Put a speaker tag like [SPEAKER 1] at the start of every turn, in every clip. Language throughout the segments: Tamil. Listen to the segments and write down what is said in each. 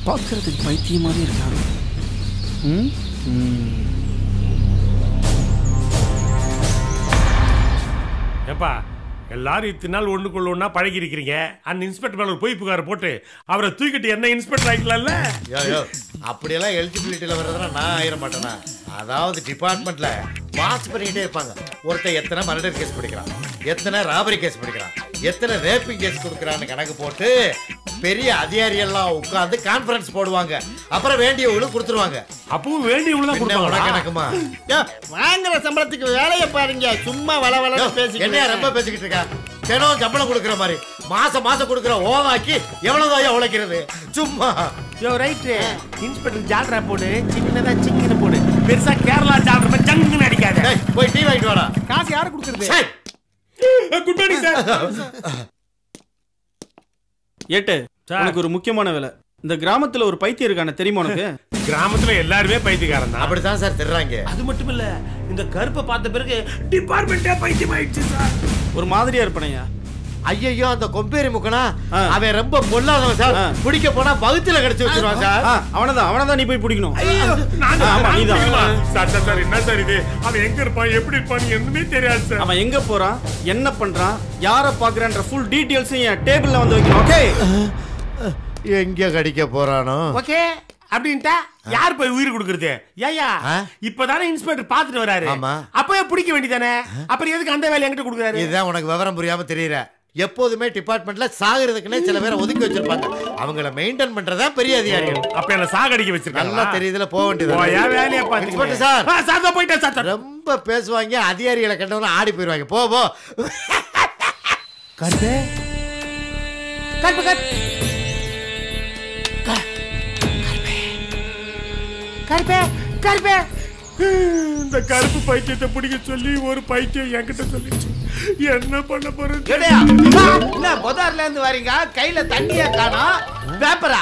[SPEAKER 1] பார்க்கறதுக்கு பைத்தியம் மாதிரி இருக்காங்க ம் ம்.
[SPEAKER 2] ஏப்பா எல்லாரும் இத்தனை நாள் ஒண்ணுக்குள்ள ஒண்ணா பழகி இருக்கிறீங்க அந்த இன்ஸ்பெக்டர் மேல ஒரு பொய் புகார போட்டு அவரை தூக்கிட்டு என்ன இன்ஸ்பெக்டர் ஆகிக்கலாம்ல
[SPEAKER 3] யோ யோ அப்படியெல்லாம் எலிஜிபிலிட்டியில் வர்றதுனா நான் ஆயிர மாட்டேனா அதாவது டிபார்ட்மெண்ட்ல பாஸ் பண்ணிக்கிட்டே இருப்பாங்க ஒருத்தன் எத்தனை மர்டர் கேஸ் பிடிக்கிறான் எத்தனை ராபரி கேஸ் பிடிக்கிறான் எத்தனை ரேப்பிங் கேஸ் கொடுக்குறான்னு கணக்கு போட்டு பெரிய அதிகாரியெல்லாம் உட்கார்ந்து கான்ஃபரன்ஸ் போடுவாங்க அப்புறம் வேண்டியவங்களும் கொடுத்துருவாங்க
[SPEAKER 2] அப்பவும் வேண்டியவங்களும் தான்
[SPEAKER 3] பின்ன
[SPEAKER 2] கொடுப்பாங்களா?
[SPEAKER 3] உனக்கு எனக்குமா
[SPEAKER 4] யோ, வாங்குற சம்பளத்துக்கு வேலையை பாருங்க சும்மா வள வள
[SPEAKER 3] யோ,
[SPEAKER 4] பேசி
[SPEAKER 3] என்னையா ரொம்ப பேசிக்கிட்டு இருக்கா தினம் சம்பளம் கொடுக்குற மாதிரி மாசம் மாசம் கொடுக்குற ஓவாக்கி எவ்வளவுதான் உழைக்கிறது சும்மா
[SPEAKER 2] யோ ரைட்டு இன்ஸ்பெக்டர் ஜால்ரா போடு சின்னதா சிங்கன்னு போடு பெருசா கேரளா ஜால்ரா மாதிரி ஜங்குன்னு அடிக்காத
[SPEAKER 3] டேய், போய் டீ வாங்கிட்டு வாடா
[SPEAKER 2] காசு யாரு கொடுக்கறது
[SPEAKER 3] சரி.
[SPEAKER 2] குட் மார்னிங் சார்
[SPEAKER 1] ஏட்டு
[SPEAKER 2] சார்.
[SPEAKER 1] உனக்கு ஒரு முக்கியமான வேலை இந்த கிராமத்துல ஒரு பைத்தியம் இருக்கானே தெரியுமா உனக்கு
[SPEAKER 2] கிராமத்துல எல்லாருமே பைத்தியக்காரன் தான்
[SPEAKER 3] அப்படித்தான் சார் திருறாங்க
[SPEAKER 2] அது மட்டும் இல்ல இந்த கருப்பை பார்த்த பிறகு டிபார்ட்மெண்டே பைத்தியம் ஆயிடுச்சு சார்
[SPEAKER 1] ஒரு மாதிரியா இருப்பனையா
[SPEAKER 3] ஐயோ அந்த கொம்பேரி முக்கனா
[SPEAKER 1] ஆ.
[SPEAKER 3] அவன் ரொம்ப பொல்லாதவன் சார்
[SPEAKER 1] ஆ.
[SPEAKER 3] பிடிக்க போனா பகுத்துல கடிச்சு வச்சிருவான் சார்
[SPEAKER 1] ஆ அவனதான் அவனதான் நீ போய் பிடிக்கணும்
[SPEAKER 2] நான்
[SPEAKER 1] ஆ, ஆமா, நீதான்.
[SPEAKER 2] சார் சார் சார் என்ன சார் இது அவன் எங்க இருப்பான் எப்படி இருப்பான் எதுவுமே தெரியாது சார்
[SPEAKER 1] அவன் எங்க போறான் என்ன பண்றான் யார பாக்குறான்ற ஃபுல் டீடைல்ஸையும் என் டேபிள்ல வந்து வைக்கணும் ஓகே
[SPEAKER 3] எங்க கடிக்க போறானோ
[SPEAKER 2] ஓகே அப்படின்ட்டா யார் போய் உயிர் கொடுக்கறது ஏயா
[SPEAKER 3] ஆ?
[SPEAKER 2] இப்பதானே இன்ஸ்பெக்டர் பாத்துட்டு வராரு
[SPEAKER 3] ஆமா.
[SPEAKER 2] அப்பவே பிடிக்க வேண்டியதானே அப்புறம் எதுக்கு அந்த வேலை என்கிட்ட கொடுக்குறாரு
[SPEAKER 3] இதுதான் உனக்கு விவரம் புரியாம தெரியற எப்போதுமே டிபார்ட்மெண்ட்ல சாகுறதுக்குன்னே சில பேரை ஒதுக்கி வச்சிருப்பாங்க அவங்கள மெயின்டைன் பண்றதா பெரிய அதிகாரிகள்
[SPEAKER 2] அப்ப என்ன சாகடிக்க வச்சிருக்காங்க
[SPEAKER 3] நல்லா தெரியுதுல போக வேண்டியது
[SPEAKER 2] போயா வேலையை
[SPEAKER 3] இன்ஸ்பெக்டர்
[SPEAKER 2] பாத்துக்கிட்டு
[SPEAKER 3] சார்
[SPEAKER 2] ஆ, சார் தான் போயிட்டேன் சார் சார்.
[SPEAKER 3] ரொம்ப பேசுவாங்க அதிகாரிகளை கண்டவன ஆடி போயிருவாங்க போ போ
[SPEAKER 2] கருப்பு கருப்பு கருப்பு கருப்பே கருப்பே இந்த கருப்பு பைத்தியத்தை பிடிக்க சொல்லி ஒரு பைத்தியம் என்கிட்ட சொல்லிச்சு என்ன பண்ண போறது
[SPEAKER 4] ஏடா, என்ன பொதார்ல இருந்து வரீங்க கையில தண்ணியா காணோம் பேப்பரா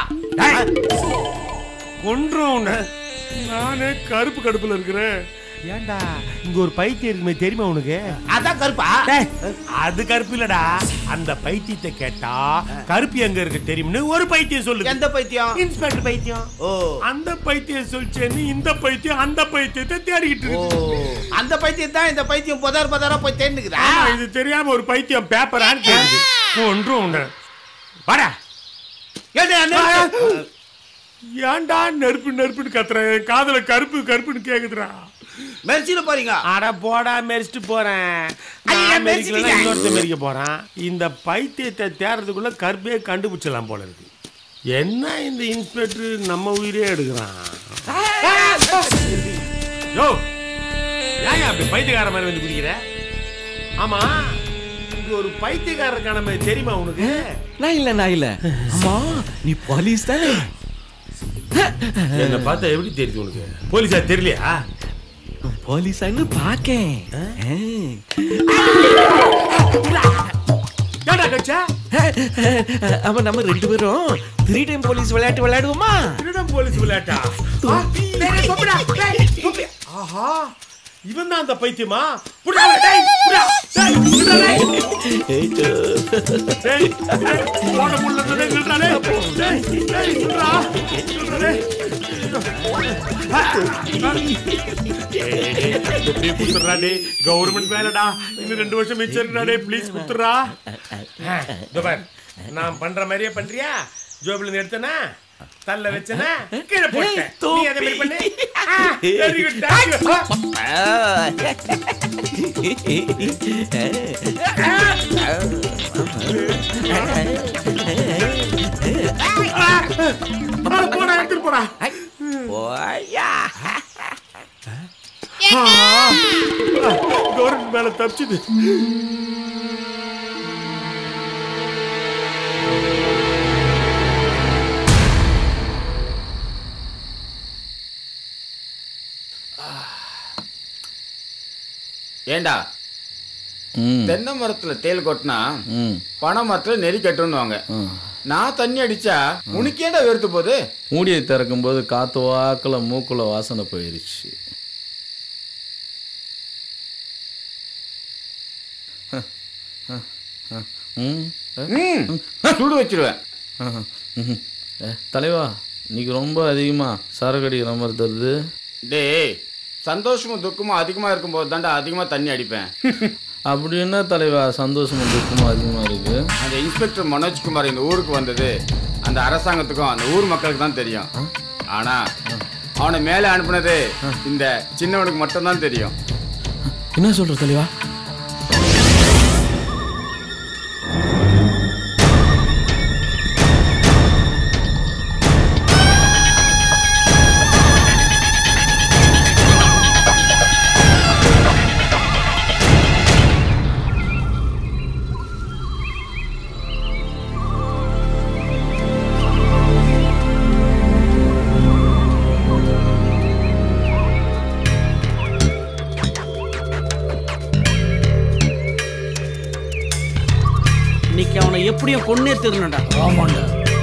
[SPEAKER 2] கொன்றும் உன்னை. நானே கருப்பு கடுப்புல இருக்கிறேன் ஏன்டா இங்க ஒரு பைத்தியம் இருக்குமே தெரியுமா உனக்கு
[SPEAKER 4] அதான் கருப்பா
[SPEAKER 2] டேய், அது கருப்பு இல்லடா அந்த பைத்தியத்தை கேட்டா கருப்பு எங்க இருக்கு தெரியும்னு ஒரு பைத்தியம் சொல்லுது
[SPEAKER 4] எந்த பைத்தியம்
[SPEAKER 2] இன்ஸ்பெக்டர் பைத்தியம்
[SPEAKER 4] ஓ
[SPEAKER 2] அந்த பைத்தியம் சொல்லிச்சேன்னு இந்த பைத்தியம் அந்த பைத்தியத்தை தேடிக்கிட்டு
[SPEAKER 4] ஓ
[SPEAKER 2] இருக்கு
[SPEAKER 4] அந்த பைத்தியம் தான் இந்த பைத்தியம் பொதார் பொதாரா போய் தேர்ந்துக்குதா
[SPEAKER 2] ஆமா, இது தெரியாம ஒரு பைத்தியம் பேப்பரான்னு கேக்குது ஒன்றும் உண்டு வாடா
[SPEAKER 4] ஏடா, நிறுத்து.
[SPEAKER 2] ஏன்டா நெருப்பு நெருப்புன்னு கத்துறேன் என் காதுல கருப்பு கருப்புன்னு கேக்குதுடா
[SPEAKER 4] மெர்சில போறீங்க
[SPEAKER 2] அட போடா மெரிச்சிட்டு போறேன்
[SPEAKER 4] ஐயா,
[SPEAKER 2] நான் மெரிக்கலன்னா
[SPEAKER 4] மெரிச்சிட்டீங்க.
[SPEAKER 2] இன்னொருத்த மெரிக்க போறான் இந்த பைத்தியத்தை தேடுறதுக்குள்ள கருப்பே கண்டுபிடிச்சலாம் போல இருக்கு என்ன இந்த இன்ஸ்பெக்டர் நம்ம உயிரே எடுக்கிறான் யோ ஏன் அப்படி பைத்தியக்கார மாதிரி வந்து குடிக்கிற ஆமா இங்க ஒரு பைத்தியக்காரருக்கான மாதிரி தெரியுமா உனக்கு
[SPEAKER 5] நான் இல்ல நான் இல்ல அம்மா நீ போலீஸ் தானே
[SPEAKER 2] என்ன பார்த்தா எப்படி தெரியுது உனக்கு போலீஸா தெரியலையா
[SPEAKER 5] போலீஸான்னு பாக்கேன்
[SPEAKER 2] ஏடா கச்சா
[SPEAKER 5] அப்ப நம்ம ரெண்டு பேரும் த்ரீ டைம் போலீஸ் விளையாட்டு விளையாடுவோமா
[SPEAKER 2] திருடம் போலீஸ் விளையாட்டா ஆ, டேய், தொப்புடா, டேய், தொப்பி. ஆஹா இவன் தான் அந்த பைத்தியமா புடா, டேய், புடா, டேய், விட்றா, டேய். டேய், டேய், போட முடியல, டேய், விட்றா, டேய். டேய், டேய், விட்றா, விட்றா, டேய். ஆ, ஆ. டேய், டேய், தொப்பியை குடுத்துடுறா, டேய். கவர்மெண்ட் வேலைடா இன்னும் ரெண்டு வருஷம் மிச்சம் இருக்குடா, டேய் ப்ளீஸ் குத்துறா இதோ பார் நான் பண்ற மாதிரியே பண்றியா ஜோபில இருந்து எடுத்தனா தள்ள வச்சனா கீழே போட்டேன் நீ அதே மாதிரி பண்ணு வெரி குட் போடா எடுத்துட்டு போடா
[SPEAKER 5] போயா
[SPEAKER 2] கவர்மெண்ட் மேல தப்பிச்சுது
[SPEAKER 6] ஏண்டா தென்னை மரத்துல தேல் கொட்டினா பனை மரத்துல நெறி கட்டுன்னுவாங்க நான் தண்ணி அடிச்சா உனக்கு ஏன்டா வெறுத்து போகுது
[SPEAKER 7] மூடியை திறக்கும்போது காத்து வாக்குல மூக்குல வாசனை போயிருச்சு ம்
[SPEAKER 6] ம் சுடு வச்சிருவேன்
[SPEAKER 7] ம். ஏ, தலைவா இன்னைக்கு ரொம்ப அதிகமாக சரக்கு அடிக்கிற மாதிரி தருது
[SPEAKER 6] டேய் சந்தோஷமும் துக்கமும் அதிகமாக இருக்கும்போது தாண்டா அதிகமாக தண்ணி அடிப்பேன்
[SPEAKER 7] அப்படி என்ன தலைவா சந்தோஷமும் துக்கமும் அதிகமாக இருக்கு
[SPEAKER 6] அந்த இன்ஸ்பெக்டர் மனோஜ்குமார் இந்த ஊருக்கு வந்தது அந்த அரசாங்கத்துக்கும் அந்த ஊர் மக்களுக்கு தான் தெரியும் ஆனா அவனை மேலே அனுப்புனது இந்த சின்னவனுக்கு மட்டும்தான் தெரியும்
[SPEAKER 7] என்ன சொல்ற தலைவா
[SPEAKER 1] இன்னைக்கு அவனை எப்படியும் கொன்னே திருநடா
[SPEAKER 8] ஆமாண்டா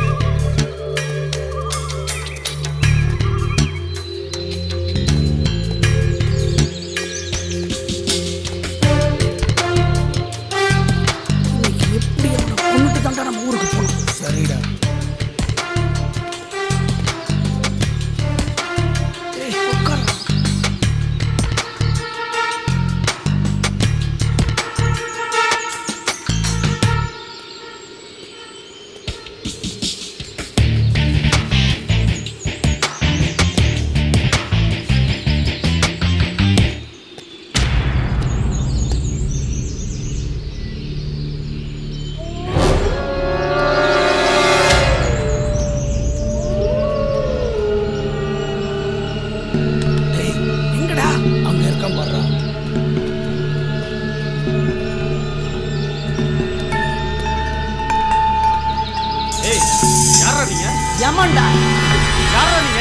[SPEAKER 8] இன்னைக்கு எப்படி அவனை கொண்டுட்டு தாண்டா நம்ம ஊருக்கு போகணும் சரிடா ஏய், உட்காருடா. டேய், எங்கடா அங்க இருக்கான் பாடுறா
[SPEAKER 1] ஏய் யாரா நீங்க
[SPEAKER 4] ஏமாண்டா
[SPEAKER 1] யாரா நீங்க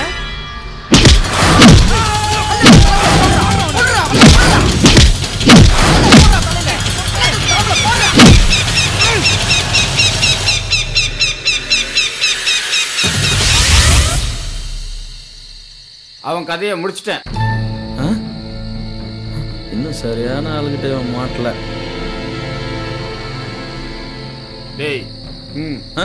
[SPEAKER 6] அவன் கதையை முடிச்சிட்டேன்
[SPEAKER 7] ஆ? இன்னும் சரியான ஆளுகிட்ட இவன் மாட்டல
[SPEAKER 6] டேய் ம்
[SPEAKER 7] ஆ?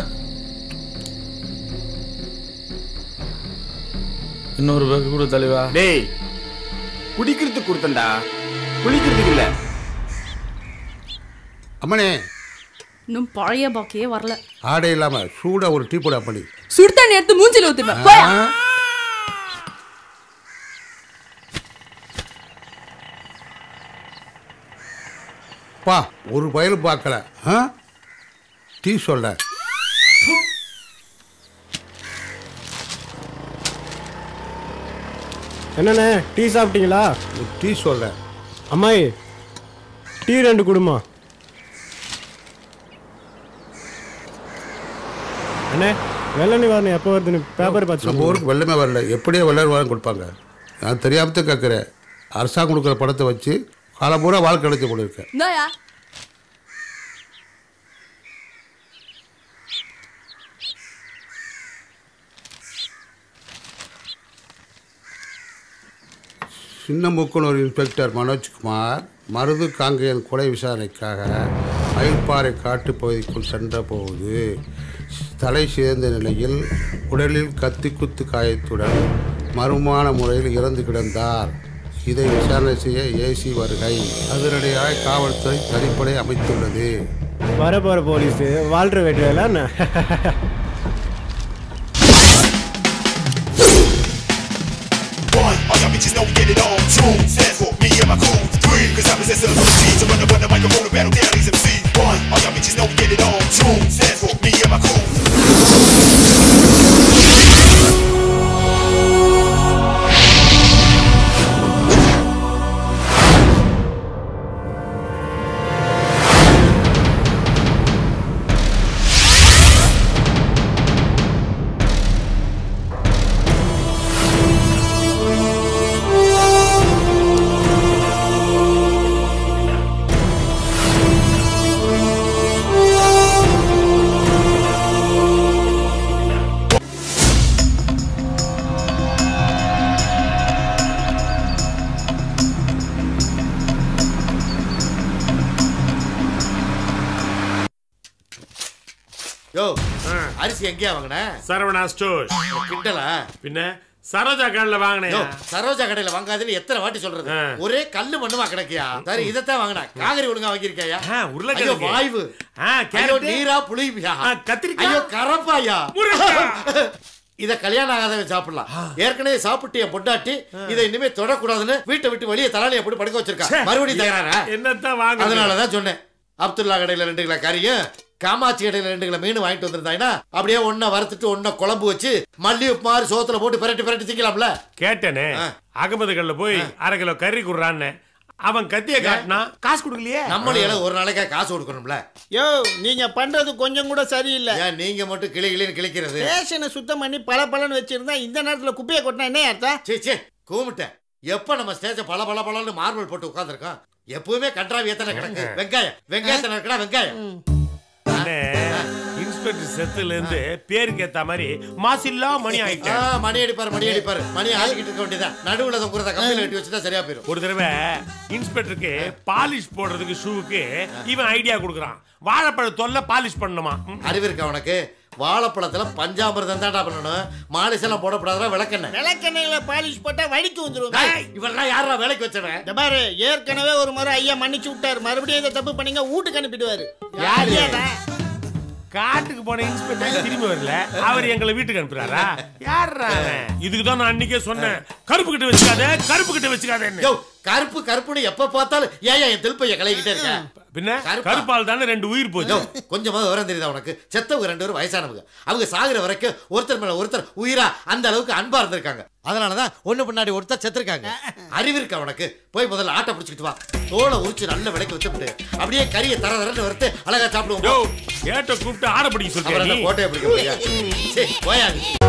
[SPEAKER 7] இன்னொரு பேக்கு கூட தலைவா
[SPEAKER 6] டேய் குடிக்கிறதுக்கு கொடுத்தண்டா குளிக்கிறதுக்கு இல்லை
[SPEAKER 9] அம்மனே
[SPEAKER 10] இன்னும் பழைய பாக்கியே வரல
[SPEAKER 9] ஆடை இல்லாம சூடா ஒரு டீ போடா பண்ணி
[SPEAKER 10] சுடு தண்ணி எடுத்து மூஞ்சில ஊத்துவேன் போயா
[SPEAKER 9] பா ஒரு பயலும் பார்க்கல ஆ? டீ சொல்ல
[SPEAKER 11] என்னண்ணே டீ சாப்பிட்டீங்களா
[SPEAKER 9] ஒரு டீ சொல்ல
[SPEAKER 11] அம்மாயி டீ ரெண்டு கொடுமா அண்ணே வெள்ள நிவாரணம் எப்போ வருதுன்னு பேப்பர் பார்த்து
[SPEAKER 9] நம்ம ஊருக்கு வெள்ளமே வரல எப்படியே வெள்ளம் வாங்கி கொடுப்பாங்க நான் தெரியாமத்தான் கேட்குறேன் அரசாங்கம் கொடுக்குற படத்தை வச்சு காலம் பூரா வாழ்க்கை அழைச்சி கொண்டிருக்கேன்
[SPEAKER 10] இந்தாயா
[SPEAKER 9] சின்ன மூக்குனூர் இன்ஸ்பெக்டர் மனோஜ்குமார் மருது காங்கேயன் கொலை விசாரணைக்காக அயல்பாறை காட்டுப் பகுதிக்குள் சென்றபோது தலை சிதைந்த நிலையில் உடலில் கத்தி குத்து காயத்துடன் மர்மமான முறையில் இறந்து கிடந்தார் இதை விசாரணை செய்ய ஏசி வருகை அதிரடியாக காவல்துறை தனிப்படை அமைத்துள்ளது
[SPEAKER 11] வர போகிற போலீஸு வாழ்ற வெட்டுவேல என்ன
[SPEAKER 12] One, all y'all bitches know we get it on. Two, stands for me and my crew. Three, cause I possess the ability to run up on the microphone and battle down these MCs. One, all y'all bitches know we get it on. Two, stands for me and my crew.
[SPEAKER 3] அரிசி எங்கேயா வாங்கின
[SPEAKER 2] சரவணா ஸ்டோர்
[SPEAKER 3] கிண்டலா
[SPEAKER 2] பின்ன சரோஜா கடையில்
[SPEAKER 3] யோ,
[SPEAKER 2] வாங்கினேன்
[SPEAKER 3] சரோஜா கடையில வாங்காதுன்னு எத்தனை வாட்டி சொல்றது
[SPEAKER 2] ஆ.
[SPEAKER 3] ஒரே கல்லு மண்ணுமா கிடைக்கியா சரி இதைத்தான் வாங்கினா காகரி ஒழுங்கா வாங்கியிருக்கியா
[SPEAKER 2] ஆ, உருளைக்கிழங்கு.
[SPEAKER 3] ஐயோ, வாய்வு
[SPEAKER 2] ஆ,
[SPEAKER 3] ஐயோ
[SPEAKER 2] கேரட்டு.
[SPEAKER 3] நீரா புளிப்பியா
[SPEAKER 2] ஆ, கத்திரிக்காய்.
[SPEAKER 3] ஐயோ கரப்பாயா
[SPEAKER 2] முருங்கக்காய்.
[SPEAKER 3] இத கல்யாணம் ஆகாதவன் சாப்பிடலாம் ஏற்கனவே சாப்பிட்டு என் பொண்டாட்டி இதை இனிமே தொடக்கூடாதுன்னு வீட்டை விட்டு வெளியே தலையில போட்டு படுக்க வச்சிருக்கா
[SPEAKER 2] ச்சே.
[SPEAKER 3] மறுபடியும் தகராறா
[SPEAKER 2] என்னத்தான் வாங்க
[SPEAKER 3] அதனாலதான் சொன்னேன் அப்துல்லா கடையில ரெண்டு கிலோ கறியும் காமாட்சி கடையில ரெண்டு கிலோ மீன் வாங்கிட்டு வந்திருந்தாங்கன்னா அப்படியே ஒன்ன வறுத்துட்டு ஒன்ன குழம்பு வச்சு மல்லி உப்பு மாதிரி சோத்துல போட்டு பிரட்டி பிரட்டி திங்கலாம்ல
[SPEAKER 2] கேட்டேனே அகமது கல்ல போய் அரை கிலோ கறி குடுறான்னு அவன் கத்திய காட்டினா காசு கொடுக்கலையே
[SPEAKER 3] நம்மளையால ஒரு நாளைக்கா காசு கொடுக்கணும்ல
[SPEAKER 4] யோ நீங்க பண்றது கொஞ்சம் கூட சரியில்லை
[SPEAKER 3] ஏன் நீங்க மட்டும் கிளி கிளின்னு கிளிக்கிறது
[SPEAKER 4] ஸ்டேஷனை சுத்தம் பண்ணி பல பலன்னு வச்சிருந்தா இந்த நேரத்துல குப்பையை கொட்டினா என்ன அர்த்தம்
[SPEAKER 3] சே சே கூமிட்டேன் எப்ப நம்ம ஸ்டேஜ பல பல பலன்னு மார்பிள் போட்டு உட்கார்ந்திருக்கோம் எப்பவுமே கன்றாவி எத்தனை கிடக்கு வெங்காயம் வெங்காயத்தை இருக்கடா வெங்காயம்
[SPEAKER 2] அண்ணே, இன்ஸ்பெக்டர் செத்துல இருந்து பேருக்கு ஏத்த மாதிரி மாசில்லா மணி
[SPEAKER 3] ஆ,
[SPEAKER 2] ஆயிட்டேன்
[SPEAKER 3] மணி அடிப்பாரு மணி அடிப்பாரு மணி ஆடிக்கிட்டு இருக்க வேண்டியதான் நடுவுல தொங்குறத கம்பியில கட்டி வச்சுட்டா சரியா போயிரும்
[SPEAKER 2] ஒரு தடவை இன்ஸ்பெக்டருக்கு பாலிஷ் போடுறதுக்கு ஷூவுக்கு இவன் ஐடியா கொடுக்குறான் வாழைப்பழ தொல்லை பாலிஷ் பண்ணணுமா ம்.
[SPEAKER 3] அறிவு இருக்கா உனக்கு வாழைப்பழத்துல பஞ்சாமிர்தம் தான்டா பண்ணணும் மாலிஸ் எல்லாம் போடப்படாதா விளக்கெண்ணெய்
[SPEAKER 4] விளக்கெண்ணெயில பாலிஷ் போட்டா வடிக்கு வந்துரும்
[SPEAKER 3] டேய், இவரெல்லாம் யாரா வேலைக்கு வச்சவன்
[SPEAKER 4] இந்த பாரு ஏற்கனவே ஒரு முறை ஐயா மன்னிச்சு விட்டாரு மறுபடியும் இந்த தப்பு பண்ணீங்க வீட்டுக்கு அனுப்பிடுவாரு
[SPEAKER 3] யாரு?
[SPEAKER 4] ஐயாதான்.
[SPEAKER 2] காட்டுக்கு போன இன்ஸ்பெக்டர் திரும்பி வரல அவர் எங்களை வீட்டுக்கு அனுப்புறாரா யாரா இதுக்கு தான் நான் அன்னைக்கே சொன்னேன் கருப்பு கிட்ட வச்சுக்காத கருப்பு கிட்ட வச்சுக்காதேன்னு
[SPEAKER 3] யோ கருப்பு கருப்புன்னு எப்ப பார்த்தாலும் ஏன் என் திருப்பைய கலகிட்டே இருக்க
[SPEAKER 2] பின்ன
[SPEAKER 3] கருப்பா?
[SPEAKER 2] கருப்பால் தானே ரெண்டு உயிர் போச்சு
[SPEAKER 3] யோ, கொஞ்சமாவது விவரம் தெரியுதா உனக்கு செத்தவங்க ரெண்டு பேரும் வயசானவங்க அவங்க சாகுற வரைக்கும் ஒருத்தர் மேல ஒருத்தர் உயிரா அந்த அளவுக்கு அன்பா இருந்திருக்காங்க அதனாலதான் ஒண்ணு பின்னாடி ஒருத்தர் செத்துருக்காங்க அறிவு இருக்கா உனக்கு போய் முதல்ல ஆட்டை பிடிச்சிக்கிட்டு வா தோலை உரிச்சு நல்ல விலைக்கு வச்சுட்டு அப்படியே கறியை தர தரன்னு வறுத்து அழகா
[SPEAKER 2] யோ
[SPEAKER 3] சாப்பிடுவோம்
[SPEAKER 2] ஏட்ட கூப்பிட்டு ஆட பிடிக்க
[SPEAKER 3] அப்புறம்
[SPEAKER 2] சொல்றேன்
[SPEAKER 3] அந்த கோட்டையை பிடிக்க முடியாது சரி போயாது